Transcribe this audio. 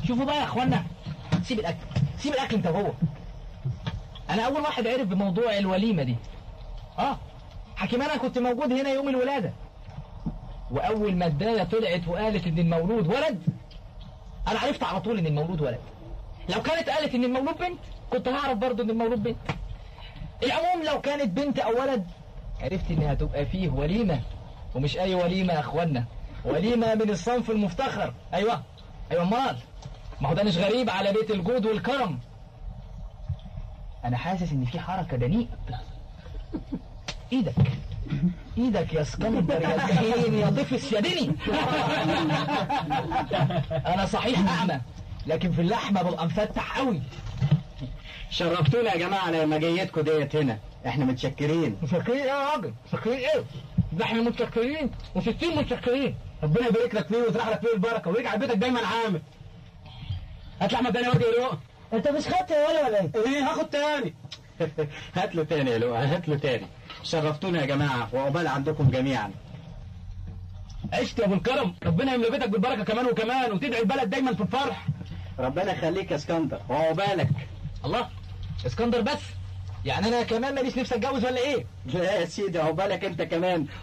شوفوا بقى يا اخوانا سيب الاكل سيب الاكل انت وهو انا اول واحد عرف بموضوع الوليمه دي اه حكيم انا كنت موجود هنا يوم الولاده واول ما الدايه طلعت وقالت ان المولود ولد انا عرفت على طول ان المولود ولد لو كانت قالت ان المولود بنت كنت هعرف برضه ان المولود بنت العموم لو كانت بنت او ولد عرفت ان هتبقى فيه وليمه ومش اي وليمه يا اخوانا وليمه من الصنف المفتخر ايوه ايوه امال ما هو ده مش غريب على بيت الجود والكرم انا حاسس ان في حركه دنيئه ايدك ايدك يا اسكندر يا زهين يا ضفس يا دني انا صحيح اعمى لكن في اللحمه ببقى مفتح قوي شرفتونا يا جماعة لما جيتكم ديت هنا احنا متشكرين متشكرين ايه يا راجل متشكرين ايه ده احنا متشكرين وستين متشكرين ربنا يبارك لك فيه ويطرح لك فيه البركة ويجعل بيتك دايما عامر هات لحمة تاني وادي يا انت مش خدت يا ولا ولا ايه ايه هاخد تاني هات له تاني يا لؤى هات له تاني شرفتونا يا جماعة وعقبال عندكم جميعا عشت يا ابو الكرم ربنا يملى بيتك بالبركه كمان وكمان وتدعي البلد دايما في الفرح ربنا يخليك يا اسكندر وعقبالك الله اسكندر بس يعني انا كمان ماليش نفسي اتجوز ولا ايه لا يا سيدي عقبالك انت كمان